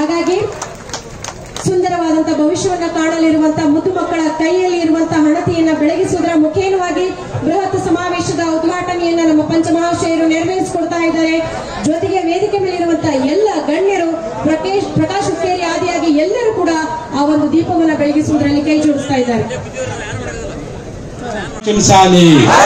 ಹಾಗಾಗಿ ಸುಂದರವಾದಂತ ಭವಿಷ್ಯವನ್ನ ಕಾಣಲಿರುವಂತ ಮುದ್ದು ಮಕ್ಕಳ ಕೈಯಲ್ಲಿ ಇರುವಂತಹ ಹಣತೆಯನ್ನ ಬೆಳಗಿಸುವುದರ ಮುಖೇನವಾಗಿ ಬೃಹತ್ ಸಮಾವೇಶದ ಉದ್ಘಾಟನೆಯನ್ನ ನಮ್ಮ ಪಂಚಮಹಾಶಯರು ನೆರವೇರಿಸಿಕೊಡ್ತಾ ಇದ್ದಾರೆ ಜೊತೆಗೆ ವೇದಿಕೆ ಮೇಲಿರುವಂತಹ ಎಲ್ಲ ಗಣ್ಯರು ಪ್ರಕೇಶ್ ಪ್ರಕಾಶ್ ಹುಕ್ಕೇರಿ ಆದಿಯಾಗಿ ಎಲ್ಲರೂ ಕೂಡ ಆ ಒಂದು ದೀಪವನ್ನ ಬೆಳಗಿಸುವುದರಲ್ಲಿ ಕೈ ಜೋಡಿಸ್ತಾ ಇದ್ದಾರೆ साली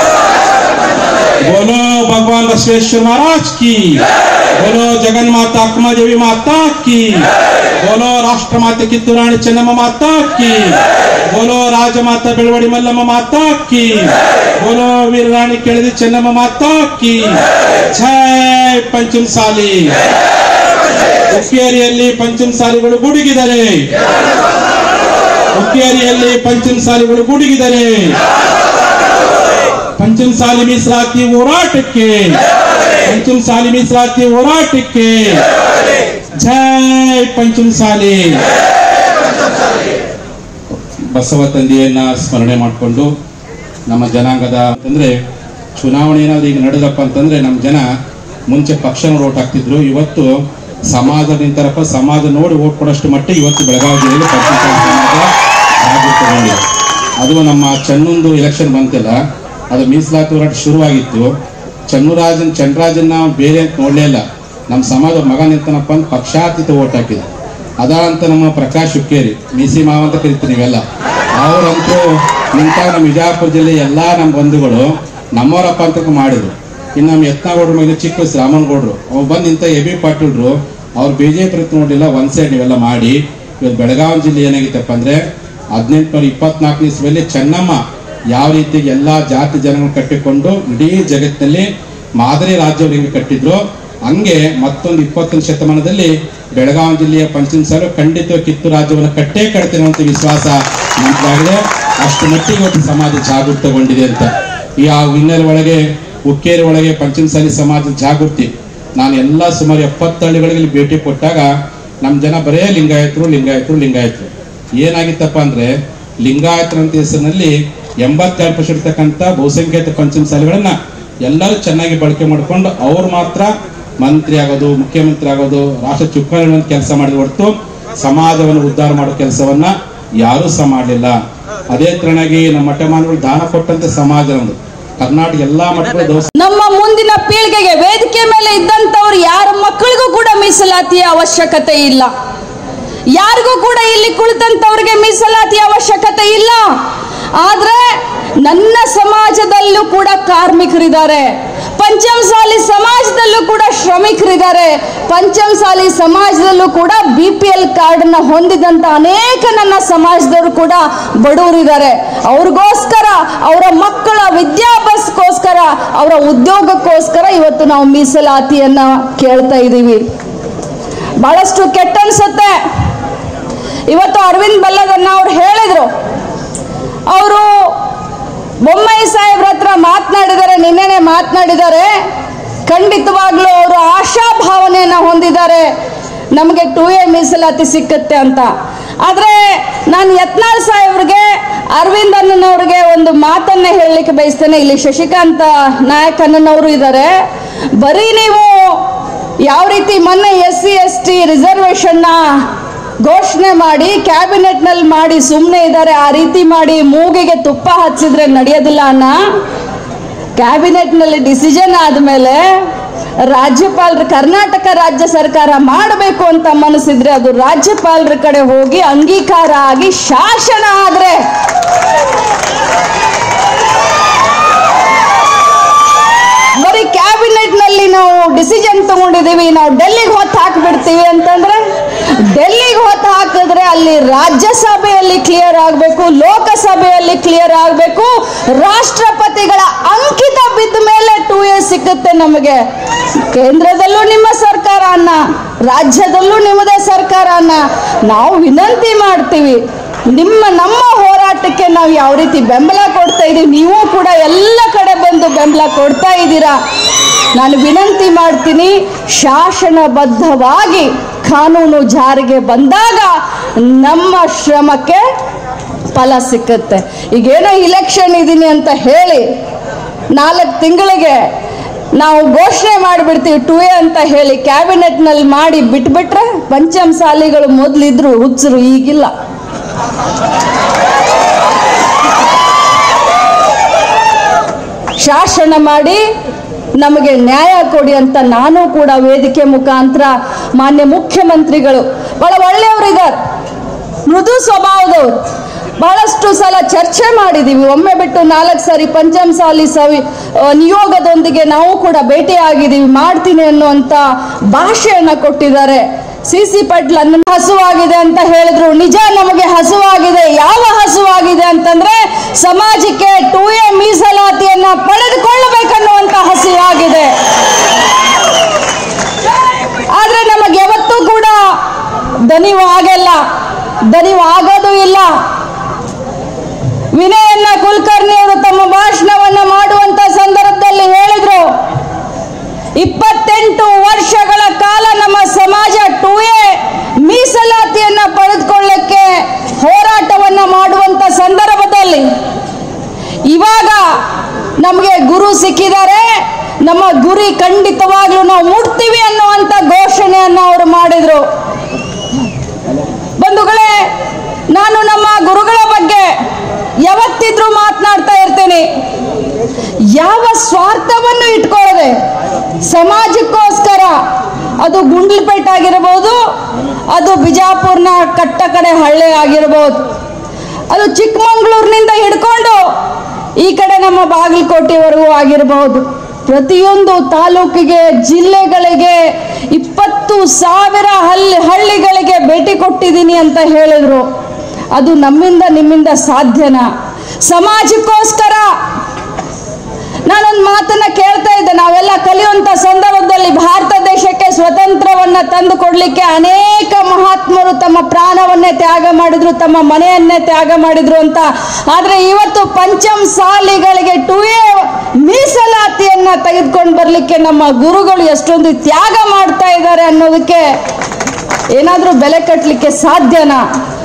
बोलो भगवान बसवेश्वर महाराज की बोलो जगन माता अक्मा देवी माता की बोलो राष्ट्र माता कित्तूराणी ಚೆನ್ನಮ್ಮ माता की बोलो राजमाता ಬೆಳವಡಿ ಮಲ್ಲಮ್ಮ ಮಾತಾ की बोलो ವೀರರಾಣಿ ಕೆಳದಿ ಚೆನ್ನಮ್ಮ ಮಾತಾ की ಜೈ ಪಂಚಮ ಸಾಲಿ ಹುಕ್ಕೇರಿಯಲ್ಲಿ ಪಂಚಮ ಸಾಲಿಗಳು ಗುಡುಗಿದರೆ ಹುಕ್ಕೇರಿಯಲ್ಲಿ ಪಂಚಮ ಸಾಲಿಗಳು ಗುಡುಗಿದರೆ ಪಂಚಮ ಸಾಲಿ ಮೀಸಲಾತಿ ಹೋರಾಟಕ್ಕೆ ಪಂಚಮ ಸಾಲಿ ಮೀಸಲಾತಿ ಹೋರಾಟಕ್ಕೆ ಜೈ ಪಂಚಮ ಸಾಲಿ ಬಸವ ತಂದೆಯನ್ನ ಸ್ಮರಣೆ ಮಾಡಿಕೊಂಡು ನಮ್ಮ ಜನಾಂಗದ ಅಂತಂದ್ರೆ ಚುನಾವಣೆ ಏನಾದ್ರು ಈಗ ನಡೆದಪ್ಪ ಅಂತಂದ್ರೆ ನಮ್ಮ ಜನ ಮುಂಚೆ ಪಕ್ಷ ನೋಡಿ ಓಟ್ ಹಾಕ್ತಿದ್ರು ಇವತ್ತು ಸಮಾಜ ನಿಂತಾರಪ್ಪ ಸಮಾಜ ನೋಡಿ ಓಟ್ ಕೊಡೋಷ್ಟು ಮಟ್ಟಿಗೆ ಇವತ್ತು ಬೆಳಗಾವಿ ಜಿಲ್ಲೆಯಲ್ಲಿ ಪಂಚಮ ಸಮಾಜ ಜಾಗೃತಗೊಂಡಿದೆ ಅದು ನಮ್ಮ ಚೆನ್ನೊಂದು ಎಲೆಕ್ಷನ್ ಬಂತಲ್ಲ ಅದು ಮೀಸಲಾತಿ ಹೋರಾಟ ಶುರುವಾಗಿತ್ತು ಚನ್ನರಾಜನ್ ಚನ್ನರಾಜನ್ ನಾವು ಬೇರೆ ಅಂತ ನೋಡ್ಲೇ ಇಲ್ಲ ನಮ್ಮ ಸಮಾಜ ಮಗ ನಿಂತನಪ್ಪ ಅಂತ ಪಕ್ಷಾತೀತ ಓಟ್ ಹಾಕಿದ ಅದ ಅಂತ ನಮ್ಮ ಪ್ರಕಾಶ್ ಹುಕ್ಕೇರಿ ಮೀಸಿ ಮಾವ ಅಂತ ಕರಿತೀವಿ ನೀವೆಲ್ಲ ಅವರಂತೂ ನಿಂತ ನಮ್ಮ ವಿಜಯಪುರ ಜಿಲ್ಲೆ ಎಲ್ಲಾ ನಮ್ಮ ಬಂಧುಗಳು ನಮ್ಮವರಪ್ಪ ಅಂತ ಮಾಡಿದ್ರು ಇನ್ನು ನಮ್ಮ ಯತ್ನಗೌಡ್ರ ಮೇಲೆ ಚಿಕ್ಕ ವಯಸ್ಸು ರಾಮನಗೌಡ್ರು ಅವ್ರು ಬಂದು ನಿಂತ ಎ ಬಿ ಪಾಟೀಲ್ರು ಅವ್ರು ಬಿಜೆಪಿ ನೋಡಿಲ್ಲ ಒನ್ ಸೈಡ್ ನೀವೆಲ್ಲ ಮಾಡಿ ಇವತ್ತು ಬೆಳಗಾವಿ ಜಿಲ್ಲೆ ಏನಾಗಿತ್ತಪ್ಪ ಅಂದ್ರೆ ಹದಿನೆಂಟುನೂರ ಇಪ್ಪತ್ನಾಲ್ಕನೇ ಇಸ್ವಿಯಲ್ಲಿ ಚೆನ್ನಮ್ಮ ಯಾವ ರೀತಿ ಎಲ್ಲಾ ಜಾತಿ ಜನಗಳನ್ನು ಕಟ್ಟಿಕೊಂಡು ಇಡೀ ಜಗತ್ತಿನಲ್ಲಿ ಮಾದರಿ ರಾಜ್ಯವನ್ನು ಕಟ್ಟಿದ್ರು ಹಂಗೆ ಮತ್ತೊಂದು ಇಪ್ಪತ್ತೊಂದು ಶತಮಾನದಲ್ಲಿ ಬೆಳಗಾವಿ ಜಿಲ್ಲೆಯ ಪಂಚಮ ಸಾಲು ಖಂಡಿತ ಕಿತ್ತು ರಾಜ್ಯವನ್ನು ಕಟ್ಟೇ ಕಟ್ತೇನೆ ಅಂತ ವಿಶ್ವಾಸ ನಮ್ದಾಗಿದೆ ಅಷ್ಟು ಮಟ್ಟಿಗೆ ಇವತ್ತು ಸಮಾಜ ಜಾಗೃತಗೊಂಡಿದೆ ಅಂತ ಈ ಆ ಹಿನ್ನೆಲೆ ಒಳಗೆ ಹುಕ್ಕೇರಿ ಒಳಗೆ ಪಂಚಮಸಾಲಿ ಸಮಾಜದ ಜಾಗೃತಿ ನಾನು ಎಲ್ಲ ಸುಮಾರು ಎಪ್ಪತ್ತು ಹಳ್ಳಿಗಳಿಗೆ ಇಲ್ಲಿ ಭೇಟಿ ಕೊಟ್ಟಾಗ ನಮ್ಮ ಜನ ಬರೇ ಲಿಂಗಾಯತರು ಲಿಂಗಾಯತರು ಲಿಂಗಾಯತರು ಏನಾಗಿತ್ತಪ್ಪ ಅಂದ್ರೆ ಲಿಂಗಾಯತರ ಅಂತ ಹೆಸರಿನಲ್ಲಿ ಎಂಬತ್ತೆರಡು ಪರ್ಸೆಂಟ್ ಇರ್ತಕ್ಕಂಥ ಬಹುಸಂಖ್ಯಾತ ಪಂಚಮಸಾಲಿಗಳನ್ನ ಎಲ್ಲರೂ ಚೆನ್ನಾಗಿ ಬಳಕೆ ಮಾಡ್ಕೊಂಡು ಅವ್ರು ಮಾತ್ರ ಮಂತ್ರಿ ಆಗೋದು ಮುಖ್ಯಮಂತ್ರಿ ಆಗೋದು ರಾಷ್ಟ್ರ ಚುಕ್ಕಾಣಿ ಕೆಲಸ ಮಾಡಿದ ಹೊರತು ಸಮಾಜವನ್ನು ಉದ್ಧಾರ ಮಾಡೋ ಕೆಲಸವನ್ನ ಯಾರೂ ಸಹ ಮಾಡಲಿಲ್ಲ ಅದೇ ತರನಾಗಿ ನಮ್ಮ ಮಠಮಾನಗಳು ದಾನ ಕೊಟ್ಟಂತ ಸಮಾಜ ನಮ್ದು ಕರ್ನಾಟಕ ಎಲ್ಲಾ ಮಠಗಳು ದೋಸ ನಮ್ಮ ಮುಂದಿನ ಪೀಳಿಗೆಗೆ ವೇದಿಕೆ ಮೇಲೆ ಇದ್ದಂತವ್ರು ಯಾರ ಮಕ್ಕಳಿಗೂ ಕೂಡ ಮೀಸಲಾತಿಯ ಅವಶ್ಯಕತೆ ಇಲ್ಲ ಯಾರಿಗೂ ಕೂಡ ಇಲ್ಲಿ ಕುಳಿತಂತವ್ರಿಗೆ ಮೀಸಲಾತಿಯ ಅವಶ್ಯಕತೆ ಇಲ್ಲ ಆದ್ರೆ ನನ್ನ ಸಮಾಜದಲ್ಲೂ ಕೂಡ ಕಾರ್ಮಿಕರಿದ್ದಾರೆ ಪಂಚಮಸಾಲಿ ಸಮಾಜದಲ್ಲೂ ಕೂಡ ಶ್ರಮಿಕರಿದ್ದಾರೆ ಪಂಚಮಸಾಲಿ ಸಮಾಜದಲ್ಲೂ ಕೂಡ ಬಿ ಪಿ ಎಲ್ ಕಾರ್ಡ್ನ ಹೊಂದಿದಂತ ಅನೇಕ ನನ್ನ ಸಮಾಜದವರು ಕೂಡ ಬಡವರಿದ್ದಾರೆ ಅವ್ರಿಗೋಸ್ಕರ ಅವರ ಮಕ್ಕಳ ವಿದ್ಯಾಭ್ಯಾಸಕ್ಕೋಸ್ಕರ ಅವರ ಉದ್ಯೋಗಕ್ಕೋಸ್ಕರ ಇವತ್ತು ನಾವು ಮೀಸಲಾತಿಯನ್ನ ಕೇಳ್ತಾ ಇದ್ದೀವಿ ಬಹಳಷ್ಟು ಕೆಟ್ಟ ಅನ್ಸುತ್ತೆ ಇವತ್ತು ಅರವಿಂದ್ ಬಲ್ಲದನ್ನ ಅವ್ರು ಹೇಳಿದ್ರು ಅವರು ಬೊಮ್ಮಾಯಿ ಸಾಹೇಬ್ರ ಹತ್ರ ಮಾತನಾಡಿದ್ದಾರೆ ನಿನ್ನೆನೆ ಮಾತನಾಡಿದ್ದಾರೆ ಖಂಡಿತವಾಗ್ಲೂ ಅವರು ಆಶಾಭಾವನೆಯನ್ನ ಹೊಂದಿದ್ದಾರೆ ನಮಗೆ ಟೂ ಎ ಮೀಸಲಾತಿ ಸಿಕ್ಕತ್ತೆ ಅಂತ ಆದರೆ ನಾನು ಯತ್ನಾಳ್ ಸಾಹೇಬ್ರಿಗೆ ಅರವಿಂದ್ ಅಣ್ಣನವ್ರಿಗೆ ಒಂದು ಮಾತನ್ನ ಹೇಳಲಿಕ್ಕೆ ಬಯಸ್ತೇನೆ ಇಲ್ಲಿ ಶಶಿಕಾಂತ ನಾಯಕ್ ಅಣ್ಣನವರು ಇದ್ದಾರೆ ಬರೀ ನೀವು ಯಾವ ರೀತಿ ಮೊನ್ನೆ ಎಸ್ ಸಿ ಎಸ್ ಟಿ ರಿಸರ್ವೇಷನ್ನ ಘೋಷಣೆ ಮಾಡಿ ಕ್ಯಾಬಿನೆಟ್ನಲ್ಲಿ ಮಾಡಿ ಸುಮ್ಮನೆ ಇದ್ದಾರೆ ಆ ರೀತಿ ಮಾಡಿ ಮೂಗಿಗೆ ತುಪ್ಪ ಹಚ್ಚಿದ್ರೆ ನಡೆಯೋದಿಲ್ಲ ಅನ್ನ ಕ್ಯಾಬಿನೆಟ್ನಲ್ಲಿ ಡಿಸಿಷನ್ ಆದಮೇಲೆ ರಾಜ್ಯಪಾಲರ ಕರ್ನಾಟಕ ರಾಜ್ಯ ಸರ್ಕಾರ ಮಾಡಬೇಕು ಅಂತ ಮನಸ್ಸಿದ್ರೆ ಅದು ರಾಜ್ಯಪಾಲರ ಕಡೆ ಹೋಗಿ ಅಂಗೀಕಾರ ಆಗಿ ಶಾಸನ ಆದ್ರೆ ಬರೀ ಕ್ಯಾಬಿನೆಟ್ ನಲ್ಲಿ ನಾವು ಡಿಸಿಷನ್ ತಗೊಂಡಿದೀವಿ ನಾವು ಡೆಲ್ಲಿಗೆ ಹೊತ್ತು ಹಾಕ್ಬಿಡ್ತೀವಿ ಅಂತಂದ್ರೆ ಡೆಲ್ಲಿಗೆ ಹೊತ್ತು ಹಾಕಿದ್ರೆ ಅಲ್ಲಿ ರಾಜ್ಯಸಭೆಯಲ್ಲಿ ಕ್ಲಿಯರ್ ಆಗಬೇಕು ಲೋಕಸಭೆಯಲ್ಲಿ ಕ್ಲಿಯರ್ ಆಗಬೇಕು ರಾಷ್ಟ್ರಪತಿಗಳ ಅಂಕಿತ ಬಿದ್ದ ಮೇಲೆ ಟೂ ಇಯರ್ಸ್ ಸಿಕ್ಕುತ್ತೆ ನಮಗೆ ಕೇಂದ್ರದಲ್ಲೂ ನಿಮ್ಮ ಸರ್ಕಾರ ಅನ್ನ ರಾಜ್ಯದಲ್ಲೂ ನಿಮ್ಮದೇ ಸರ್ಕಾರ ಅನ್ನ ನಾವು ವಿನಂತಿ ಮಾಡ್ತೀವಿ ನಿಮ್ಮ ನಮ್ಮ ಹೋರಾಟಕ್ಕೆ ನಾವು ಯಾವ ರೀತಿ ಬೆಂಬಲ ಕೊಡ್ತಾ ಇದೀವಿ ನೀವು ಕೂಡ ಎಲ್ಲ ಕಡೆ ಬಂದು ಬೆಂಬಲ ಕೊಡ್ತಾ ಇದ್ದೀರಾ ನಾನು ವಿನಂತಿ ಮಾಡ್ತೀನಿ ಶಾಸನಬದ್ಧವಾಗಿ ಕಾನೂನು ಜಾರಿಗೆ ಬಂದಾಗ ನಮ್ಮ ಶ್ರಮಕ್ಕೆ ಫಲ ಸಿಕ್ಕತ್ತೆ ಈಗೇನೋ ಇಲೆಕ್ಷನ್ ಇದೀನಿ ಅಂತ ಹೇಳಿ ನಾಲ್ಕು ತಿಂಗಳಿಗೆ ನಾವು ಘೋಷಣೆ ಮಾಡಿಬಿಡ್ತೀವಿ ಟು ಎ ಅಂತ ಹೇಳಿ ಕ್ಯಾಬಿನೆಟ್ನಲ್ಲಿ ಮಾಡಿ ಬಿಟ್ಬಿಟ್ರೆ ಪಂಚಮ ಸಾಲಿಗಳು ಮೊದಲಿದ್ರು ಹುಚ್ಚರು ಈಗಿಲ್ಲ ಶಾಸನ ಮಾಡಿ ನಮಗೆ ನ್ಯಾಯ ಕೊಡಿ ಅಂತ ನಾನು ಕೂಡ ವೇದಿಕೆ ಮುಖಾಂತರ ಮಾನ್ಯ ಮುಖ್ಯಮಂತ್ರಿಗಳು ಬಹಳ ಒಳ್ಳೆಯವರಿದ್ದಾರೆ ಮೃದು ಸ್ವಭಾವದವರು ಬಹಳಷ್ಟು ಸಲ ಚರ್ಚೆ ಮಾಡಿದ್ದೀವಿ ಒಮ್ಮೆ ಬಿಟ್ಟು ನಾಲ್ಕು ಸಾರಿ ಪಂಚಮ ಸಾಲಿ ಸವಿ ಆ, ನಿಯೋಗದೊಂದಿಗೆ ನಾವು ಕೂಡ ಭೇಟಿಯಾಗಿದ್ದೀವಿ ಮಾಡ್ತೀನಿ ಅನ್ನುವಂಥ ಭಾಷೆಯನ್ನ ಕೊಟ್ಟಿದ್ದಾರೆ ಸಿ ಸಿ ಪಟ್ಲ ನನ್ನ ಹಸುವಾಗಿದೆ ಅಂತ ಹೇಳಿದ್ರು ನಿಜ ನಮಗೆ ಹಸುವಾಗಿದೆ ಯಾವ ಹಸುವಾಗಿದೆ ಅಂತಂದ್ರೆ ಸಮಾಜಕ್ಕೆ ಟೂ ಎ ಮೀಸಲಾತಿಯನ್ನ ಪಡೆದುಕೊಳ್ಳಬೇಕನ್ನುವಂತ ಹಸಿವಾಗಿದೆ ಆದ್ರೆ ನಮಗೆ ಯಾವತ್ತೂ ಕೂಡ ದನಿವು ಆಗಲ್ಲ ದನಿವು ಆಗೋದು ಇಲ್ಲ ವಿನಯನ್ನ ಕುಲಕರ್ಣಿ ಅವರು ತಮ್ಮ ಭಾಷಣವನ್ನ ಮಾಡುವಂತ ಸಂದರ್ಭದಲ್ಲಿ ಹೇಳಿದ್ರು ಇಪ್ಪತ್ತೆಂಟು ವರ್ಷಗಳ ಕಾಲ ನಮ್ಮ ಸಮಾಜ ಟೂ ಎ ಮೀಸಲಾತಿಯನ್ನ ಪಡೆದುಕೊಳ್ಳಕ್ಕೆ ಹೋರಾಟವನ್ನ ಮಾಡುವಂತ ಸಂದರ್ಭದಲ್ಲಿ ಇವಾಗ ನಮಗೆ ಗುರು ಸಿಕ್ಕಿದ್ದಾರೆ ನಮ್ಮ ಗುರಿ ಖಂಡಿತವಾಗ್ಲೂ ನಾವು ಮುಟ್ತೀವಿ ಅನ್ನುವಂತ ಘೋಷಣೆಯನ್ನ ಅವರು ಮಾಡಿದ್ರು ಬಂಧುಗಳೇ ನಾನು ನಮ್ಮ ಗುರುಗಳ ಬಗ್ಗೆ ಯಾವತ್ತಿದ್ರೂ ಮಾತನಾಡ್ತಾ ಇರ್ತೇನೆ ಯಾವ ಸ್ವಾರ್ಥವನ್ನು ಇಟ್ಕೊಳ್ಳದೆ ಸಮಾಜಕ್ಕೋಸ್ಕರ ಅದು ಗುಂಡ್ಲಪೇಟೆ ಆಗಿರಬಹುದು ಅದು ಬಿಜಾಪುರ್ನ ಕಟ್ಟ ಕಡೆ ಹಳ್ಳಿ ಆಗಿರಬಹುದು ಅದು ಚಿಕ್ಕಮಂಗ್ಳೂರಿನಿಂದ ಹಿಡ್ಕೊಂಡು ಈ ಕಡೆ ನಮ್ಮ ಬಾಗಲಕೋಟೆವರೆಗೂ ಆಗಿರಬಹುದು ಪ್ರತಿಯೊಂದು ತಾಲೂಕಿಗೆ ಜಿಲ್ಲೆಗಳಿಗೆ ಇಪ್ಪತ್ತು ಸಾವಿರ ಹಳ್ಳಿ ಹಳ್ಳಿಗಳಿಗೆ ಭೇಟಿ ಕೊಟ್ಟಿದ್ದೀನಿ ಅಂತ ಹೇಳಿದ್ರು ಅದು ನಮ್ಮಿಂದ ನಿಮ್ಮಿಂದ ಸಾಧ್ಯನಾ ಸಮಾಜಕ್ಕೋಸ್ಕರ ನಾನೊಂದು ಮಾತನ್ನ ಕೇಳ್ತಾ ಇದ್ದೆ ನಾವೆಲ್ಲ ಕಲಿಯುವಂತ ಸಂದರ್ಭದಲ್ಲಿ ಭಾರತ ದೇಶಕ್ಕೆ ಸ್ವತಂತ್ರವನ್ನ ತಂದು ಕೊಡ್ಲಿಕ್ಕೆ ಅನೇಕ ಮಹಾತ್ಮರು ತಮ್ಮ ಪ್ರಾಣವನ್ನೇ ತ್ಯಾಗ ಮಾಡಿದ್ರು ತಮ್ಮ ಮನೆಯನ್ನೇ ತ್ಯಾಗ ಮಾಡಿದ್ರು ಅಂತ ಆದ್ರೆ ಇವತ್ತು ಪಂಚಮ್ ಸಾಲಿಗಳಿಗೆ ಟು ಎ ಮೀಸಲಾತಿಯನ್ನ ತೆಗೆದುಕೊಂಡು ಬರ್ಲಿಕ್ಕೆ ನಮ್ಮ ಗುರುಗಳು ಎಷ್ಟೊಂದು ತ್ಯಾಗ ಮಾಡ್ತಾ ಇದ್ದಾರೆ ಅನ್ನೋದಕ್ಕೆ ಏನಾದ್ರೂ ಬೆಲೆ ಕಟ್ಟಲಿಕ್ಕೆ ಸಾಧ್ಯನಾ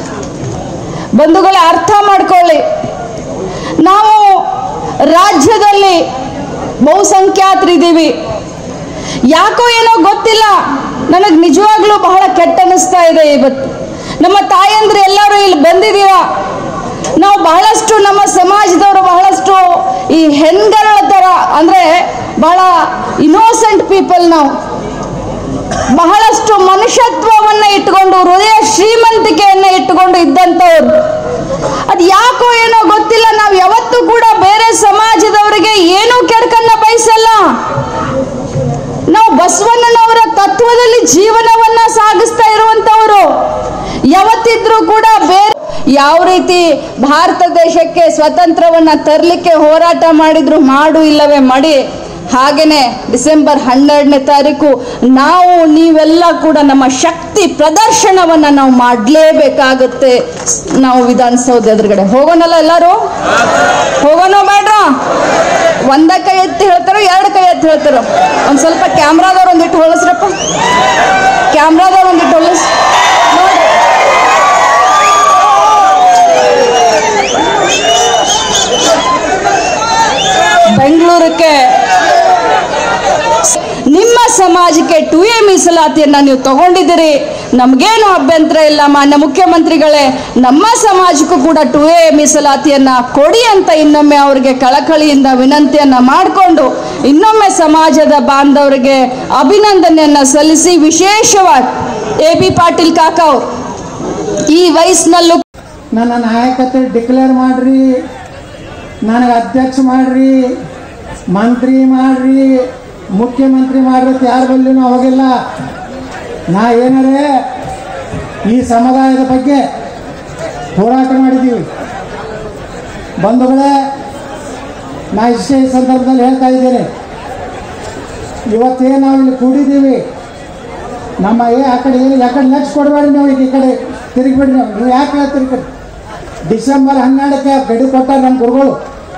ಬಂಧುಗಳೇ ಅರ್ಥ ಮಾಡ್ಕೊಳ್ಳಿ ನಾವು ರಾಜ್ಯದಲ್ಲಿ ಬಹುಸಂಖ್ಯಾತರಿದ್ದೀವಿ ಯಾಕೋ ಏನೋ ಗೊತ್ತಿಲ್ಲ ನನಗೆ ನಿಜವಾಗ್ಲೂ ಬಹಳ ಕೆಟ್ಟ ಅನಿಸ್ತಾ ಇದೆ ಇವತ್ತು ನಮ್ಮ ತಾಯಂದ್ರು ಎಲ್ಲರೂ ಇಲ್ಲಿ ಬಂದಿದ್ದೀರಾ ನಾವು ಬಹಳಷ್ಟು ನಮ್ಮ ಸಮಾಜದವರು ಬಹಳಷ್ಟು ಈ ಹೆಣ್ಗಳ ಥರ ಅಂದರೆ ಬಹಳ ಇನೋಸೆಂಟ್ ಪೀಪಲ್ ನಾವು ಬಹಳಷ್ಟು ಮನುಷ್ಯತ್ವವನ್ನ ಇಟ್ಕೊಂಡು ಹೃದಯ ಶ್ರೀಮಂತಿಕೆಯನ್ನ ಇಟ್ಟುಕೊಂಡು ಇದ್ದಂಥವ್ರು ಅದು ಯಾಕೋ ಏನೋ ಗೊತ್ತಿಲ್ಲ ನಾವು ಯಾವತ್ತೂ ಕೂಡ ಬೇರೆ ಸಮಾಜದವರಿಗೆ ಏನೂ ಕೆಡಕನ್ನ ಬಯಸಲ್ಲ ನಾವು ಬಸವಣ್ಣನವರ ತತ್ವದಲ್ಲಿ ಜೀವನವನ್ನ ಸಾಗಿಸ್ತಾ ಇರುವಂತವರು ಯಾವತ್ತಿದ್ರೂ ಕೂಡ ಬೇರೆ ಯಾವ ರೀತಿ ಭಾರತ ದೇಶಕ್ಕೆ ಸ್ವತಂತ್ರವನ್ನ ತರಲಿಕ್ಕೆ ಹೋರಾಟ ಮಾಡಿದ್ರು ಮಾಡು ಇಲ್ಲವೇ ಮಾಡಿ ಹಾಗೇನೆ ಡಿಸೆಂಬರ್ ಹನ್ನೆರಡನೇ ತಾರೀಕು ನಾವು ನೀವೆಲ್ಲ ಕೂಡ ನಮ್ಮ ಶಕ್ತಿ ಪ್ರದರ್ಶನವನ್ನ ನಾವು ಮಾಡಲೇಬೇಕಾಗುತ್ತೆ ನಾವು ವಿಧಾನಸೌಧ ಎದುರುಗಡೆ ಹೋಗೋಣಲ್ಲ ಎಲ್ಲರೂ ಹೋಗೋಣ ಬೇಡ್ರ ಒಂದ ಕೈ ಎತ್ತಿ ಹೇಳ್ತಾರೋ ಎರಡು ಕೈ ಎತ್ತಿ ಹೇಳ್ತಾರೋ ಒಂದ್ ಸ್ವಲ್ಪ ಕ್ಯಾಮ್ರಾದವ್ರು ಒಂದಿಟ್ಟು ಹೊಲಸ್ರಪ್ಪ ಕ್ಯಾಮ್ರಾದವ್ರು ಒಂದಿಟ್ಟು ಹೊಲಸ್ ನೋಡಿ ಬೆಂಗಳೂರಕ್ಕೆ ನಿಮ್ಮ ಸಮಾಜಕ್ಕೆ ಟು ಎ ಮೀಸಲಾತಿಯನ್ನ ನೀವು ತಗೊಂಡಿದ್ದೀರಿ ನಮಗೇನು ಅಭ್ಯಂತರ ಇಲ್ಲ ಮಾನ್ಯ ಮುಖ್ಯಮಂತ್ರಿಗಳೇ ನಮ್ಮ ಸಮಾಜಕ್ಕೂ ಕೂಡ ಟು ಎ ಮೀಸಲಾತಿಯನ್ನ ಕೊಡಿ ಅಂತ ಇನ್ನೊಮ್ಮೆ ಅವರಿಗೆ ಕಳಕಳಿಯಿಂದ ವಿನಂತಿಯನ್ನ ಮಾಡಿಕೊಂಡು ಇನ್ನೊಮ್ಮೆ ಸಮಾಜದ ಬಾಂಧವರಿಗೆ ಅಭಿನಂದನೆಯನ್ನ ಸಲ್ಲಿಸಿ ವಿಶೇಷವಾಗಿ ಎ ಬಿ ಪಾಟೀಲ್ ಕಾಕ ಅವರು ಈ ವಯಸ್ಸಿನಲ್ಲೂ ನನ್ನ ನಾಯಕತೆ ಡಿಕ್ಲೇರ್ ಮಾಡ್ರಿ ನನಗೆ ಅಧ್ಯಕ್ಷ ಮಾಡ್ರಿ ಮಂತ್ರಿ ಮಾಡ್ರಿ ಮುಖ್ಯಮಂತ್ರಿ ಮಾಡ್ರಿ ಅಂತ ಯಾರ ಬಲ್ಲಿನೂ ಹೋಗಿಲ್ಲ ನಾ ಏನಾರೇ ಈ ಸಮುದಾಯದ ಬಗ್ಗೆ ಹೋರಾಟ ಮಾಡಿದ್ದೀವಿ ಬಂಧುಗಳೇ ನಾ ಇಷ್ಟೇ ಈ ಸಂದರ್ಭದಲ್ಲಿ ಹೇಳ್ತಾ ಇದ್ದೇನೆ ಇವತ್ತೇನು ನಾವು ಇಲ್ಲಿ ಕೂಡಿದ್ದೀವಿ ನಮ್ಮ ಏ ಆ ಕಡೆ ಏನು ಯಾಕಡೆ ಲಕ್ಷ ಕೊಡಬೇಡಿ ನೀವು ಈಗ ಈ ಕಡೆ ತಿರುಗಿಬಿಡ್ರಿ ನೀವು ನೀವು ಯಾಕೆ ತಿರುಗಿ ಡಿಸೆಂಬರ್ ಹನ್ನೆರಡಕ್ಕೆ ಗಡಿ ಕೊಟ್ಟಾರ ನಮ್ಮ ಗುರುಗಳು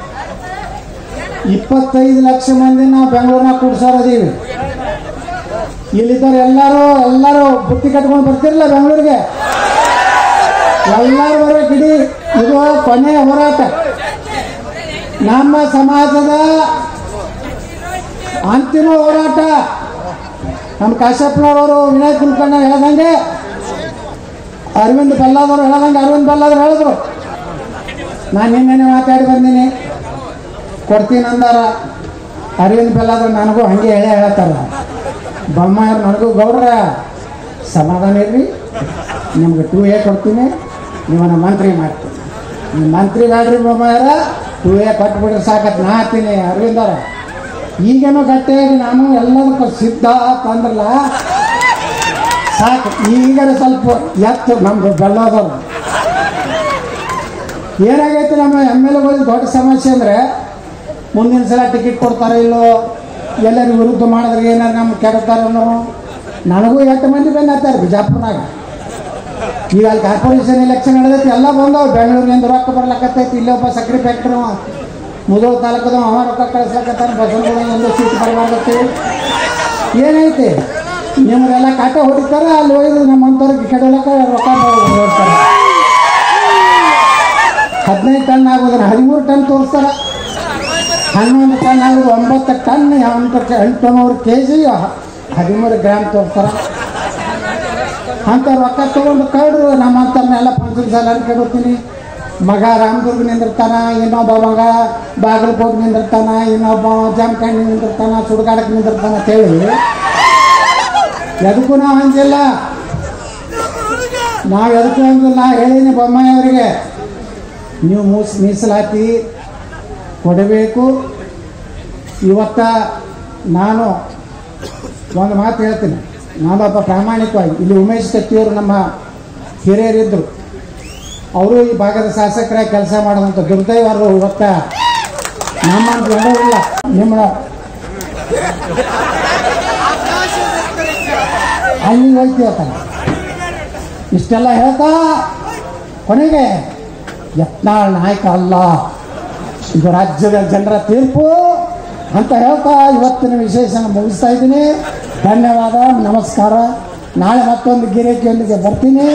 ಇಪ್ಪತ್ತೈದು ಲಕ್ಷ ಮಂದಿ ನಾವು ಬೆಂಗಳೂರಿನಾಗ ಕೂಡ್ಸಾರದೀವಿ ಇಲ್ಲಿದ್ದವ್ರು ಎಲ್ಲರೂ ಎಲ್ಲರೂ ಬುತ್ತಿ ಕಟ್ಕೊಂಡು ಬರ್ತಿರಲ್ಲ ಬೆಂಗಳೂರಿಗೆ ಎಲ್ಲರೂ ಬರೋ ಗಿಡಿ ಇದು ಕೊನೆಯ ಹೋರಾಟ ನಮ್ಮ ಸಮಾಜದ ಅಂತಿಮ ಹೋರಾಟ ನಮ್ಮ ಕಾಶ್ಯಪ್ನವರು ವಿನಾಯಕ್ ಕುಲಕರ್ಣ ಹೇಳ್ದಂಗೆ ಅರವಿಂದ್ ಬೆಲ್ಲಾದವ್ರು ಹೇಳ್ದಂಗೆ ಅರವಿಂದ್ ಬೆಲ್ಲಾದ್ರು ಹೇಳಿದ್ರು ನಾನು ನಿನ್ನೆ ಮಾತಾಡಿ ಬಂದೀನಿ ಕೊಡ್ತೀನಿ ಅಂದಾರ ಅರವಿಂದ್ ಬೆಲ್ಲಾದ್ರು ನನಗೂ ಹಂಗೆ ಹೇಳೇ ಹೇಳ್ತಾರ ಬೊಮ್ಮಾಯರು ನನಗೂ ಗೌಡ್ರ ಸಮಾಧಾನ ಇರ್ರಿ ನಿಮ್ಗೆ ಟೂ ಎ ಕೊಡ್ತೀನಿ ನೀವನ್ನ ಮಂತ್ರಿ ಮಾಡ್ತೀನಿ ನೀವು ಮಂತ್ರಿ ಬೇಡ್ರಿ ಬೊಮ್ಮಾಯರ ಟೂ ಎ ಕೊಟ್ಬಿಟ್ರೆ ಸಾಕತ್ ನಾ ಹಾಕ್ತೀನಿ ಅರವಿಂದರ ಈಗೇನೋ ಗಟ್ಟಿಯಾಗಿ ನಾನು ಎಲ್ಲದಕ್ಕೂ ಸಿದ್ಧ ತಂದ್ರಲ್ಲ ಸಾಕು ಈಗಾರ ಸ್ವಲ್ಪ ಎತ್ತು ನಮ್ದು ಬೆಲ್ಲದವ್ರು ಏನಾಗೈತೆ ನಮ್ಮ ಎಮ್ ಎಲ್ ಎಗಳಿಗೆ ದೊಡ್ಡ ಸಮಸ್ಯೆ ಅಂದರೆ ಮುಂದಿನ ಸಲ ಟಿಕೆಟ್ ಕೊಡ್ತಾರೋ ಇಲ್ಲೋ ಎಲ್ಲರಿಗೂ ವಿರುದ್ಧ ಮಾಡಿದ್ರೆ ಏನಾರು ನಮ್ಗೆ ಕೆಡ್ತಾರೋ ನನಗೂ ಎಂಟು ಮಂದಿ ಬಂದಾತಾರೆ ಬಿಜಾಪುರ್ನಾಗ ಈಗ ಅಲ್ಲಿ ಕಾರ್ಪೊರೇಷನ್ ಎಲೆಕ್ಷನ್ ನಡೆದೈತಿ ಎಲ್ಲ ಬಂದವು ಬೆಂಗಳೂರಿನಿಂದ ರೊಕ್ಕ ಬರ್ಲಕತ್ತೈತಿ ಇಲ್ಲೇ ಒಬ್ಬ ಸಕ್ರೆ ಫ್ಯಾಕ್ಟ್ರಿ ಮುದೋಳ ತಾಲೂಕದ ಅವ ರೊಕ್ಕ ಕಳಿಸ್ಲಕತ್ತಾರ ಬಸವನಗುಡ ಒಂದು ಸೀಟ್ ಬರಬಾರ್ದೈತಿ ಏನೈತಿ ನಿಮ್ಮರೆಲ್ಲ ಕಾಟ ಹೊಡಿತಾರ ಅಲ್ಲಿ ಒಯ್ದು ನಮ್ಮಂಥವ್ರಿಗೆ ಕೆಡಲಕ್ಕ ರೊಕ್ಕ ಹೊಡ್ತಾರೆ ಹದಿನೈದು ಟನ್ ಆಗೋದ್ರೆ ಹದಿಮೂರು ಟನ್ ತೋರಿಸ್ತಾರ ಹನ್ನೊಂದು ಟನ್ ಆಗೋದು ಒಂಬತ್ತು ಟನ್ ಎಂಟು ಎಂಟುನೂರು ಕೆ ಜಿ ಹದಿಮೂರು ಗ್ರಾಮ್ ತೋರಿಸ್ತಾರ ಅಂತ ರೊಕ್ಕ ತಗೊಂಡು ಕಳ್ರು ನಮ್ಮಂತವ್ರನ್ನೆಲ್ಲ ಫಂಕ್ಷನ್ ಸಾಲ ಕೇಳ್ತೀನಿ ಮಗ ರಾಮದುರ್ಗ ನಿಂದಿರ್ತಾನ ಇನ್ನೊಬ್ಬ ಮಗ ಬಾಗಲಕೋಟ್ ನಿಂದಿರ್ತಾನ ಇನ್ನೊಬ್ಬ ಜಮಖಂಡಿ ನಿಂದಿರ್ತಾನ ಸುಡ್ಗಾಡಕ್ಕೆ ನಿಂದಿರ್ತಾನ ಅಂತೇಳಿ ಎದಕ್ಕೂ ನಾವು ಅಂಜಿಲ್ಲ ನಾವು ಎದಕ್ಕೂ ಅಂದಿಲ್ಲ ಹೇಳೀನಿ ಬೊಮ್ಮಾಯಿ ಅವರಿಗೆ ನೀವು ಮೂಸ್ ಮೀಸಲಾತಿ ಕೊಡಬೇಕು ಇವತ್ತ ನಾನು ಒಂದು ಮಾತು ಹೇಳ್ತೀನಿ ನಾನೊಬ್ಬ ಪ್ರಾಮಾಣಿಕವಾಗಿ ಇಲ್ಲಿ ಉಮೇಶ್ ಕತ್ತಿಯವರು ನಮ್ಮ ಹಿರಿಯರಿದ್ದರು ಅವರು ಈ ಭಾಗದ ಶಾಸಕರಾಗಿ ಕೆಲಸ ಮಾಡುವಂಥ ದುರ್ದೈವರು ಇವತ್ತ ನಮ್ಮ ಇಲ್ಲ ನಿಮ್ಮ ಅಲ್ಲಿ ಹೋಗ್ತೀವತ್ತ ಇಷ್ಟೆಲ್ಲ ಹೇಳ್ತಾ ಕೊನೆಗೆ ಯತ್ನಾಳ್ ನಾಯಕ ಅಲ್ಲ ಇದು ರಾಜ್ಯದ ಜನರ ತೀರ್ಪು ಅಂತ ಹೇಳ್ತಾ ಇವತ್ತಿನ ವಿಶೇಷನ ಮುಗಿಸ್ತಾ ಇದ್ದೀನಿ ಧನ್ಯವಾದ ನಮಸ್ಕಾರ ನಾಳೆ ಮತ್ತೊಂದು ಗಿರಾಕಿಯೊಂದಿಗೆ ಬರ್ತೀನಿ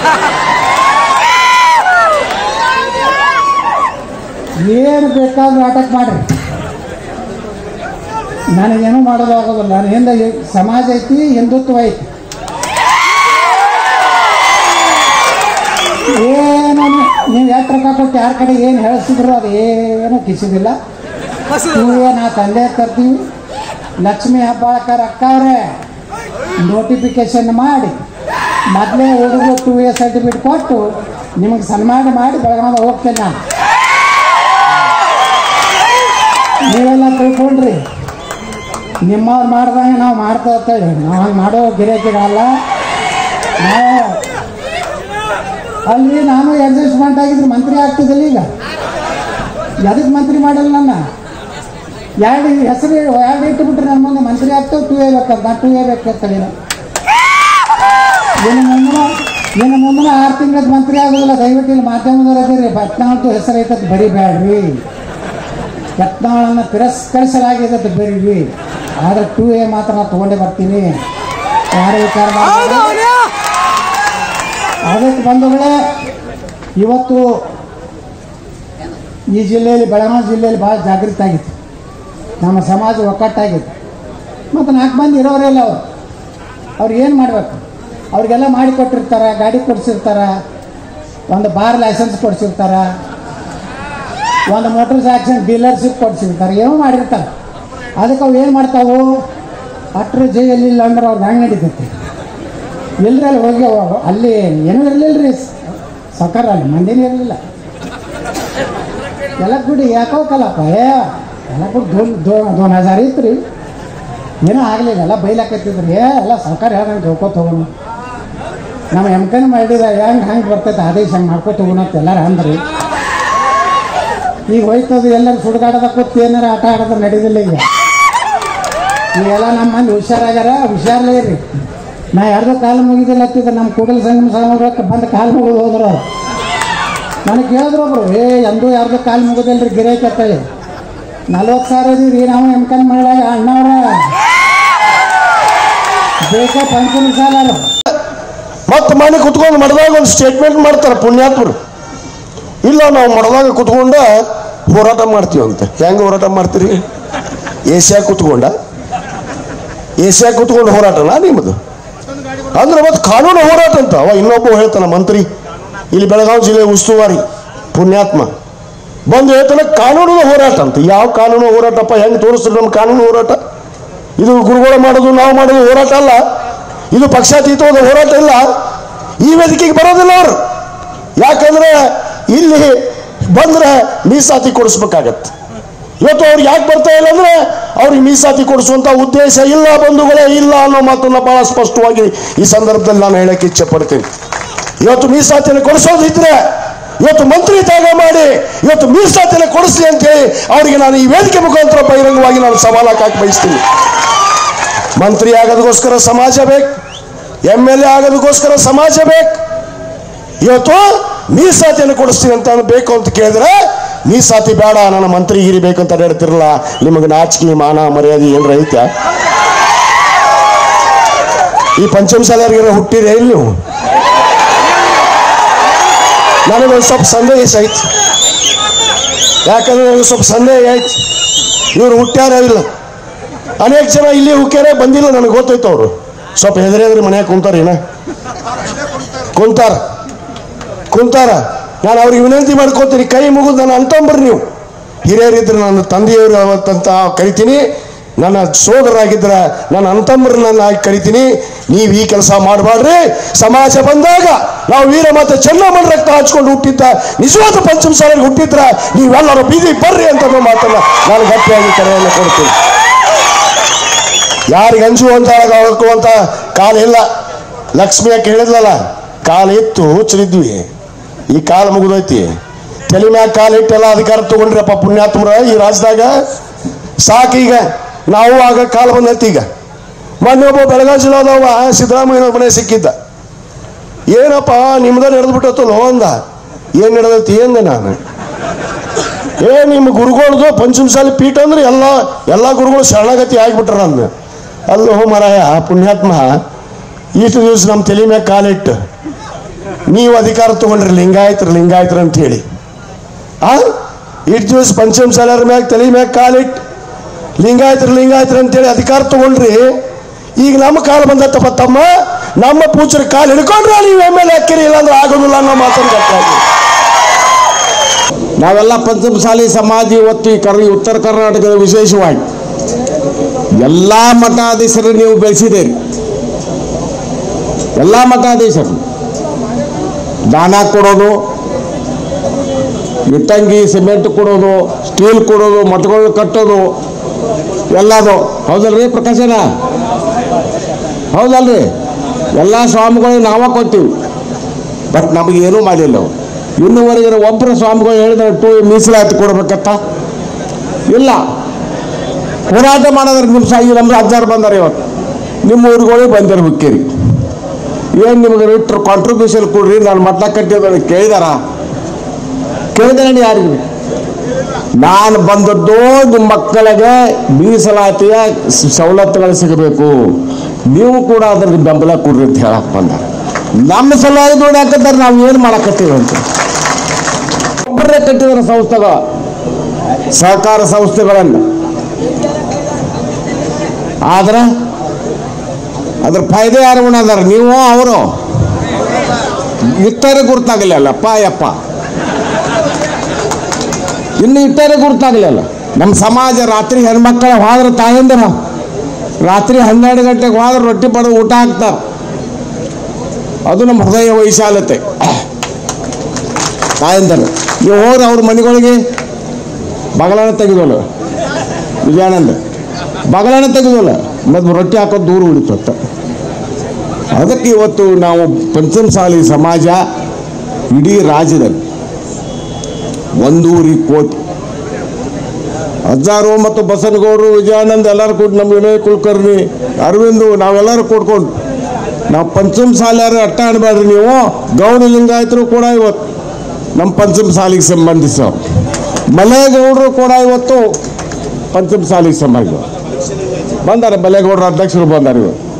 ಏನು ಬೇಕಾದ್ರೂ ಅಟಕ್ ಮಾಡ್ರಿ ನನಗೇನು ಮಾಡೋದು ಆಗೋದಿಲ್ಲ ನನ್ನ ಹಿಂದೆ ಈ ಸಮಾಜ ಐತಿ ಹಿಂದುತ್ವ ಐತಿ ಏನು ನೀವು ಎಷ್ಟು ರೊಕ್ಕ ಕೊಟ್ಟು ಯಾರ ಕಡೆ ಏನು ಹೇಳಿಸಿದ್ರು ಅದು ಏನು ಕಿಸಿದಿಲ್ಲ ನೀವೇ ನಾ ತಂದೆ ತರ್ತೀವಿ ಲಕ್ಷ್ಮಿ ಹಬ್ಬಾಳಕರ್ ಅಕ್ಕವ್ರೆ ನೋಟಿಫಿಕೇಶನ್ ಮಾಡಿ ಮೊದಲೇ ಹುಡುಗರು ಟೂ ಇಯರ್ ಸರ್ಟಿಫಿಕೇಟ್ ಕೊಟ್ಟು ನಿಮಗೆ ಸನ್ಮಾನ ಮಾಡಿ ಬೆಳಗಾವ ಹೋಗ್ತೇನೆ ನಾನು ನೀವೆಲ್ಲ ತಿಳ್ಕೊಂಡ್ರಿ ನಿಮ್ಮವ್ರು ಮಾಡ್ದಂಗೆ ನಾವು ಮಾಡ್ತಾ ಇರ್ತೇವೆ ನಾವು ಹಂಗೆ ಮಾಡೋ ಗಿರಾಕಿಗಳಲ್ಲ ನಾವು ಅಲ್ಲಿ ನಾನು ಅಡ್ಜಸ್ಟ್ಮೆಂಟ್ ಆಗಿದ್ರೆ ಮಂತ್ರಿ ಆಗ್ತಿದ್ದಿಲ್ಲ ಈಗ ಎದಕ್ಕೆ ಮಂತ್ರಿ ಮಾಡಲ್ಲ ನನ್ನ ಎರಡು ಹೆಸರು ಎರಡು ಇಟ್ಟು ಬಿಟ್ರೆ ನನ್ನ ಮುಂದೆ ಮಂತ್ರಿ ಆಗ್ತಾವೆ ಟೂ ಎ ಬೇಕಂತ ನಾ ಟೂ ಎ ಬೇಕಂತೇಳಿ ಇನ್ನು ಮುಂದಿನ ಇನ್ನು ಮುಂದಿನ ಆರು ತಿಂಗಳ ಮಂತ್ರಿ ಆಗೋದಿಲ್ಲ ದಯವಿಟ್ಟು ಇಲ್ಲಿ ಮಾಧ್ಯಮದವ್ರು ಅದಿರಿ ಹದಿನಾಲ್ಕು ಹೆಸರು ಐತತ್ ಬರಿಬೇಡ್ರಿ ಯತ್ನಾಳನ್ನು ತಿರಸ್ಕರಿಸಲಾಗಿದೆ ಅಂತ ಬರೀರಿ ಆದರೆ ಟೂ ಎ ಮಾತ್ರ ನಾನು ತೊಗೊಂಡೇ ಬರ್ತೀನಿ ಯಾರು ವಿಚಾರ ಮಾಡಿ ಅದಕ್ಕೆ ಬಂಧುಗಳೇ ಇವತ್ತು ಈ ಜಿಲ್ಲೆಯಲ್ಲಿ ಬೆಳಗಾವಿ ಜಿಲ್ಲೆಯಲ್ಲಿ ಭಾಳ ಜಾಗೃತಿ ಆಗಿತ್ತು ನಮ್ಮ ಸಮಾಜ ಒಕ್ಕಟ್ಟಾಗಿತ್ತು ಮತ್ತು ನಾಲ್ಕು ಮಂದಿ ಇರೋರೆಲ್ಲ ಅವರು ಅವ್ರು ಏನು ಮಾಡಬೇಕು ಅವ್ರಿಗೆಲ್ಲ ಮಾಡಿ ಕೊಟ್ಟಿರ್ತಾರೆ ಗಾಡಿ ಕೊಡಿಸಿರ್ತಾರೆ ಒಂದು ಬಾರ್ ಲೈಸೆನ್ಸ್ ಕೊಡಿಸಿರ್ತಾರೆ ಒಂದು ಮೋಟರ್ ಸೈಕಲ್ ಡೀಲರ್ಶಿಪ್ ಕೊಡಿಸಿರ್ತಾರೆ ಏನೋ ಮಾಡಿರ್ತಾರೆ ಅದಕ್ಕೆ ಅವು ಏನು ಮಾಡ್ತಾವು ಅಟ್ರ ಜೈಯಲ್ಲಿ ಇಲ್ಲ ಅಂದ್ರೆ ಅವ್ರಿಗೆ ಹೆಂಗೆ ನಡೀತೈತಿ ಇಲ್ರಿ ಅಲ್ಲಿ ಹೋಗಿ ಅವ- ಅಲ್ಲಿ ಏನೂ ಇರಲಿಲ್ಲ ರೀ ಸಕಾರ ಅಲ್ಲಿ ಮಂದಿನೇ ಇರಲಿಲ್ಲ ಎಲ್ಲ ಗುಡಿ ಯಾಕೋ ಕಲಪ್ಪ ಏ ಎಲ್ಲ ಗುಡಿ ದೋನ್ ದೋ ದೋನ್ ಹಜಾರ್ ಇತ್ತು ರೀ ಏನೂ ಆಗಲಿಲ್ಲ ಎಲ್ಲ ಬೈಲಾಕತ್ತಿದ್ರು ಏ ಎಲ್ಲ ಸರ್ಕಾರ ಹೇಳ್ದಂಗೆ ಹೋಗ್ಕೋತ ಹೋಗೋಣ ನಮ್ಮ ಎಮ್ಕನ್ ಮಾಡಿದ ಹೆಂಗೆ ಹಂಗೆ ಬರ್ತೈತೆ ಆದೇಶ ಹಂಗೆ ಮಾಡ್ಕೊತ ಹೋಗೋಣ ಅಂತ ಎಲ್ಲರೂ ಅಂದ್ರಿ ಈಗ ಹೋಯ್ತದು ಎಲ್ಲರೂ ಸುಡುಗಾಡದ ಕೂತು ಏನಾರ ಆಟ ಆಡೋದು ನಡೀದಿಲ್ಲ ಈಗ ಈಗೆಲ್ಲ ನಮ್ಮ ಮಂದಿ ಹುಷಾರಾಗ್ಯಾರ ಹುಷಾರ್ಲೇ ಇರ್ರಿ ನಾ ಯಾರ್ದೋ ಕಾಲು ಮುಗಿದಿಲ್ಲ ಹತ್ತಿದ್ರೆ ನಮ್ಮ ಕೂಡಲ ಸಂಗಮ ಸಾಮೂಹಿಕ ಬಂದು ಕಾಲು ಮುಗಿದು ಹೋದ್ರು ಅವ್ರು ನನಗೆ ಕೇಳಿದ್ರು ಒಬ್ರು ಏ ಎಂದೂ ಯಾರ್ದೋ ಕಾಲು ಮುಗಿದಿಲ್ರಿ ಗಿರಾಕಿ ಅಂತೇಳಿ ನಲ್ವತ್ತು ಸಾವಿರ ಇದೀವಿ ರೀ ನಾವು ಎಮ್ಕನ್ ಮಾಡಾಗ ಅಣ್ಣವ್ರ ಬೇಕಾ ಪಂಚಮ ಸಾಲ ಅಲ್ಲ ಮತ್ತೆ ಮನೆ ಕುತ್ಕೊಂಡು ಮಡದಾಗ ಒಂದು ಸ್ಟೇಟ್ಮೆಂಟ್ ಮಾಡ್ತಾರೆ ಪುಣ್ಯಾತ್ಮರು ಇಲ್ಲ ನಾವು ಮಡದಾಗ ಕುತ್ಕೊಂಡ ಹೋರಾಟ ಮಾಡ್ತೀವಿ ಅಂತ ಹೆಂಗೆ ಹೋರಾಟ ಮಾಡ್ತೀರಿ ಏಷ್ಯಾ ಕುತ್ಕೊಂಡ ಏಷ್ಯಾ ಕೂತ್ಕೊಂಡು ಹೋರಾಟನಾ ನಿಮ್ಮದು ಅಂದ್ರೆ ಮತ್ತೆ ಕಾನೂನು ಹೋರಾಟ ಅಂತ ಅವ ಇನ್ನೊಬ್ಬ ಹೇಳ್ತಾನ ಮಂತ್ರಿ ಇಲ್ಲಿ ಬೆಳಗಾವಿ ಜಿಲ್ಲೆ ಉಸ್ತುವಾರಿ ಪುಣ್ಯಾತ್ಮ ಬಂದು ಹೇಳ್ತಾನೆ ಕಾನೂನು ಹೋರಾಟ ಅಂತ ಯಾವ ಕಾನೂನು ಹೋರಾಟಪ್ಪ ಹೆಂಗೆ ತೋರಿಸ್ತಾರೆ ನಮ್ಮ ಕಾನೂನು ಹೋರಾಟ ಇದು ಗುರುಗಳು ಮಾಡೋದು ನಾವು ಮಾಡೋದು ಹೋರಾಟ ಅಲ್ಲ ಇದು ಪಕ್ಷಾತೀತವಾದ ಹೋರಾಟ ಇಲ್ಲ ಈ ವೇದಿಕೆಗೆ ಬರೋದಿಲ್ಲ ಅವರು ಯಾಕಂದ್ರೆ ಇಲ್ಲಿ ಬಂದ್ರೆ ಮೀಸಾತಿ ಕೊಡಿಸ್ಬೇಕಾಗತ್ತೆ ಇವತ್ತು ಅವ್ರು ಯಾಕೆ ಬರ್ತಾ ಇಲ್ಲ ಅಂದ್ರೆ ಅವ್ರಿಗೆ ಮೀಸಾತಿ ಕೊಡಿಸುವಂತ ಉದ್ದೇಶ ಇಲ್ಲ ಬಂಧುಗಳೇ ಇಲ್ಲ ಅನ್ನೋ ಮಾತನ್ನ ಬಹಳ ಸ್ಪಷ್ಟವಾಗಿ ಈ ಸಂದರ್ಭದಲ್ಲಿ ನಾನು ಹೇಳಕ್ಕೆ ಇಚ್ಛೆ ಪಡ್ತೀನಿ ಇವತ್ತು ಮೀಸಾತಿಯನ್ನು ಕೊಡಿಸೋದಿದ್ರೆ ಇವತ್ತು ಮಂತ್ರಿ ತ್ಯಾಗ ಮಾಡಿ ಇವತ್ತು ಮೀಸಾತಿಯನ್ನು ಕೊಡಿಸಿ ಅಂತೇಳಿ ಅವರಿಗೆ ನಾನು ಈ ವೇದಿಕೆ ಮುಖಾಂತರ ಬಹಿರಂಗವಾಗಿ ನಾನು ಸವಾಲು ಹಾಕಿ ಬಯಸ್ತೀನಿ ಮಂತ್ರಿ ಆಗೋದಕ್ಕೋಸ್ಕರ ಸಮಾಜ ಬೇಕು ಎಮ್ ಎಲ್ ಎ ಆಗೋದಕ್ಕೋಸ್ಕರ ಸಮಾಜ ಬೇಕು ಇವತ್ತು ಮೀಸಾತಿಯನ್ನು ಕೊಡಿಸ್ತೀನಿ ಅಂತ ಬೇಕು ಅಂತ ಕೇಳಿದ್ರೆ ಮೀಸಾತಿ ಬೇಡ ನನ್ನ ಮಂತ್ರಿಗಿರಿ ಬೇಕಂತ ಹೇಳ್ತಿರಲ್ಲ ನಿಮಗೆ ನಾಚಿಕೆ ಮಾನ ಮರ್ಯಾದೆ ಏನ್ರ ಐತ್ಯಾ ಈ ಪಂಚಮಸಾಲಿಯರಿಗೆ ಹುಟ್ಟಿದೆ ಇಲ್ಲಿ ನೀವು ನನಗೊಂದು ಸ್ವಲ್ಪ ಸಂದೇಹ ಐತಿ ಯಾಕಂದ್ರೆ ನನಗೆ ಸ್ವಲ್ಪ ಸಂದೇಹ ಐತಿ ಇವ್ರು ಹುಟ್ಟ್ಯಾರ ಇಲ್ಲ ಅನೇಕ ಜನ ಇಲ್ಲಿ ಹುಕ್ಕ್ಯಾರೆ ಬಂದಿಲ್ಲ ನನಗೆ ಗೊತ್ತೈತೆ ಅವರು ಸ್ವಲ್ಪ ಹೆದರಿ ಹೆದರಿ ಮನ್ಯಾಗ ಕುಂತಾರೇನ ಕುಂತಾರ ಕುಂತಾರ ನಾನು ಅವ್ರಿಗೆ ವಿನಂತಿ ಮಾಡ್ಕೋತೀನಿ ಕೈ ಮುಗಿದು ನನ್ನ ಅಂತಂಬ್ರಿ ನೀವು ಹಿರಿಯರಿದ್ರೆ ನನ್ನ ತಂದೆಯವರು ಅವತ್ತಂತ ಕರಿತೀನಿ ನನ್ನ ಸೋದರಾಗಿದ್ರ ನನ್ನ ಅಂತಂಬ್ರು ನನ್ನ ಆಗಿ ಕರಿತೀನಿ ನೀವು ಈ ಕೆಲಸ ಮಾಡಬಾರ್ರಿ ಸಮಾಜ ಬಂದಾಗ ನಾವು ವೀರ ಮತ್ತು ಚೆನ್ನಮ್ಮನ ರಕ್ತ ಹಚ್ಕೊಂಡು ಹುಟ್ಟಿದ್ದ ನಿಜವಾದ ಪಂಚಮ ಸಾಲಿಗೆ ಹುಟ್ಟಿದ್ರ ನೀವೆಲ್ಲರೂ ಬೀದಿ ಬರ್ರಿ ಅಂತ ಅನ್ನೋ ಮಾತನ್ನ ನಾನು ಗಟ್ಟಿಯಾಗಿ ಕರೆಯನ್ನು ಕೊಡ್ತೀನಿ ಯಾರಿಗೆ ಹಂಚುವಂತ ಹಾಕುವಂತ ಕಾಲ ಇಲ್ಲ ಲಕ್ಷ್ಮಿ ಯಾಕೆ ಹೇಳಿದ್ಲಲ್ಲ ಕಾಲ ಇತ್ತು ಹುಚ್ಚರಿದ್ವಿ ಈ ಕಾಲ ಮುಗಿದೈತಿ ತಲೆ ಮ್ಯಾಗ ಕಾಲ ಇಟ್ಟೆಲ್ಲ ಅಧಿಕಾರ ತಗೊಂಡ್ರಪ್ಪ ಪುಣ್ಯಾತ್ಮರ ಈ ರಾಜ್ಯದಾಗ ಸಾಕೀಗ ನಾವು ಆಗ ಕಾಲ ಬಂದೈತಿ ಈಗ ಮೊನ್ನೆ ಒಬ್ಬ ಬೆಳಗಾವಿ ಜಿಲ್ಲಾದವ ಸಿದ್ದರಾಮಯ್ಯನ ಮನೆ ಸಿಕ್ಕಿದ್ದ ಏನಪ್ಪ ನಿಮ್ದ ನಡೆದ್ಬಿಟ್ಟತ್ತಲ್ಲ ಅಂದ ಏನ್ ನಡೆದೈತಿ ಎಂದೆ ನಾನು ಏ ನಿಮ್ಮ ಗುರುಗಳದು ಪಂಚಮಸಾಲಿ ಪೀಠ ಅಂದ್ರೆ ಎಲ್ಲ ಎಲ್ಲ ಗುರುಗಳು ಶರಣಗತಿ ಆಗಿಬಿಟ್ರ ಅಂದ ಅಲ್ಲೋ ಮರಾಯ ಪುಣ್ಯಾತ್ಮ ಇಷ್ಟು ದಿವಸ ನಮ್ಮ ತಲೆ ಮ್ಯಾಗ ಕಾಲಿಟ್ಟು ನೀವು ಅಧಿಕಾರ ತಗೊಂಡ್ರಿ ಲಿಂಗಾಯತ್ರ ಲಿಂಗಾಯತ್ರ ಅಂತ ಹೇಳಿ ಆ ಇಷ್ಟು ದಿವಸ ಪಂಚಮಸಾಲಿಯರ ಮ್ಯಾಗ ತಲೆ ಮ್ಯಾಗ ಕಾಲಿಟ್ಟು ಲಿಂಗಾಯತ್ರ ಲಿಂಗಾಯತ್ರ ಅಂತೇಳಿ ಅಧಿಕಾರ ತಗೊಂಡ್ರಿ ಈಗ ನಮ್ಮ ಕಾಲ ಬಂದತ್ತಪ್ಪ ತಮ್ಮ ನಮ್ಮ ಪೂಜರ ಕಾಲು ಹಿಡ್ಕೊಂಡ್ರೆ ನೀವು ಎಮ್ ಎಲ್ ಎ ಹಾಕಿರಿ ಇಲ್ಲಾಂದ್ರೆ ಆಗೋದಿಲ್ಲ ಅನ್ನೋ ಮಾತನ್ನು ಗೊತ್ತಾಗಿ ನಾವೆಲ್ಲ ಪಂಚಮಸಾಲಿ ಸಮಾಜ ಇವತ್ತು ಈ ಕರ್ ಈ ಉತ್ತರ ಕರ್ನಾಟಕದ ವಿಶೇಷವಾಗಿ ಎಲ್ಲ ಮಠಾಧೀಶರು ನೀವು ಬೆಳೆಸಿದ್ದೀರಿ ಎಲ್ಲ ಮಠಾಧೀಶರು ದಾನ ಕೊಡೋದು ಇಟ್ಟಂಗಿ ಸಿಮೆಂಟ್ ಕೊಡೋದು ಸ್ಟೀಲ್ ಕೊಡೋದು ಮಠಗಳು ಕಟ್ಟೋದು ಎಲ್ಲದು ಹೌದಲ್ರಿ ಪ್ರಕಾಶನ ಹೌದಲ್ರಿ ಎಲ್ಲ ಸ್ವಾಮಿಗಳಿಗೆ ನಾವ ಕೊಟ್ಟಿವಿ ಬಟ್ ನಮಗೇನೂ ಮಾಡಿಲ್ಲ ಅವ್ರು ಇನ್ನುವರೆಗೆ ಒಬ್ಬರ ಸ್ವಾಮಿಗಳು ಹೇಳಿದ್ರೆ ಟು ಮೀಸಲಾತಿ ಕೊಡ್ಬೇಕತ್ತ ಇಲ್ಲ ಹೋರಾಟ ಮಾಡೋದ್ರೆ ನಿಮ್ಮ ಸಾಯಿ ನಮ್ಮ ರಾಜ್ಯರು ಬಂದಾರೆ ಇವತ್ತು ನಿಮ್ಮ ಊರುಗಳಿಗೆ ಬಂದಿರ ಹುಕ್ಕೇರಿ ಏನು ನಿಮಗೆ ಇಟ್ಟರು ಕಾಂಟ್ರಿಬ್ಯೂಷನ್ ಕೊಡ್ರಿ ನಾನು ಮತ ಕಟ್ಟಿದ್ರೆ ಕೇಳಿದಾರ ಕೇಳಿದಾರೆ ಯಾರಿಗೆ ನಾನು ಬಂದದ್ದು ನಿಮ್ಮ ಮಕ್ಕಳಿಗೆ ಮೀಸಲಾತಿಯ ಸ- ಸವಲತ್ತುಗಳು ಸಿಗಬೇಕು ನೀವು ಕೂಡ ಅದ್ರ ಬೆಂಬಲ ಕೊಡ್ರಿ ಅಂತ ಹೇಳಕ್ ಬಂದ ನಮ್ಮ ಸಲುವಾಗಿ ನೋಡಿ ಹಾಕಿದ್ದಾರೆ ನಾವು ಏನು ಮಾಡಕತ್ತೀವಿ ಅಂತ ಒಬ್ಬರೇ ಕಟ್ಟಿದಾರೆ ಸಂಸ್ಥೆಗಳು ಸಹಕಾರ ಸಂಸ್ಥೆಗಳನ್ನು ಆದ್ರೆ ಅದ್ರ ಫಾಯ್ದೆ ಯಾರು ಉಣದಾರ ನೀವು ಅವರು ಇಟ್ಟರೆ ಗುರ್ತಾಗಲಿಲ್ಲ ಅಪ್ಪ ಯಪ್ಪ ಇನ್ನು ಇಟ್ಟರೆ ಗುರ್ತಾಗಲಿಲ್ಲ ನಮ್ಮ ಸಮಾಜ ರಾತ್ರಿ ಹೆಣ್ಮಕ್ಳ ಹೋದ್ರೆ ತಾಯಂದಿರ ರಾತ್ರಿ ಹನ್ನೆರಡು ಗಂಟೆಗೆ ಹೋದ್ರೆ ರೊಟ್ಟಿ ಪಡೆದು ಊಟ ಹಾಕ್ತಾರೆ ಅದು ನಮ್ಮ ಹೃದಯ ವೈಶಾಲತೆ ತಾಯಂದರು ನೀವು ಹೋದ್ರೆ ಅವ್ರ ಮನೆಗಳಿಗೆ ಬಗಲನ ತೆಗೆದೋಲ್ಲ ವಿಜಯಾನಂದ ಬಗಲನ ತೆಗೆದೋಲ್ಲ ಮತ್ತು ರೊಟ್ಟಿ ಹಾಕೋದು ದೂರ ಉಳಿತತ್ತ ಅದಕ್ಕೆ ಇವತ್ತು ನಾವು ಪಂಚಮಸಾಲಿ ಸಮಾಜ ಇಡೀ ರಾಜ್ಯದಲ್ಲಿ ಒಂದೂರಿ ಕೋಟಿ ಅಜ್ಜಾರು ಮತ್ತು ಬಸನಗೌಡರು ವಿಜಯಾನಂದ್ ಎಲ್ಲರೂ ಕೂಡ ನಮ್ಮ ವಿನಯ್ ಕುಲಕರ್ಣಿ ಅರವಿಂದು ನಾವೆಲ್ಲರೂ ಕೂಡ್ಕೊಂಡು ನಾವು ಪಂಚಮ ಸಾಲಿಯಾರು ಅಟ್ಟ ಅನ್ಬೇಡ್ರಿ ನೀವು ಗೌಡ ಲಿಂಗಾಯತರು ಕೂಡ ಇವತ್ತು ನಮ್ಮ ಪಂಚಮ ಸಾಲಿಗೆ ಸಂಬಂಧಿಸೋರು ಮಲೆಗೌಡರು ಕೂಡ ಇವತ್ತು ಪಂಚಮ ಸಾಲಿಗೆ ಸಂಬಂಧ ಬಂದಾರೆ ಮಲೆಗೌಡರ ಅಧ್ಯಕ್ಷರು ಬಂದಾರೆ ಇವತ್ತು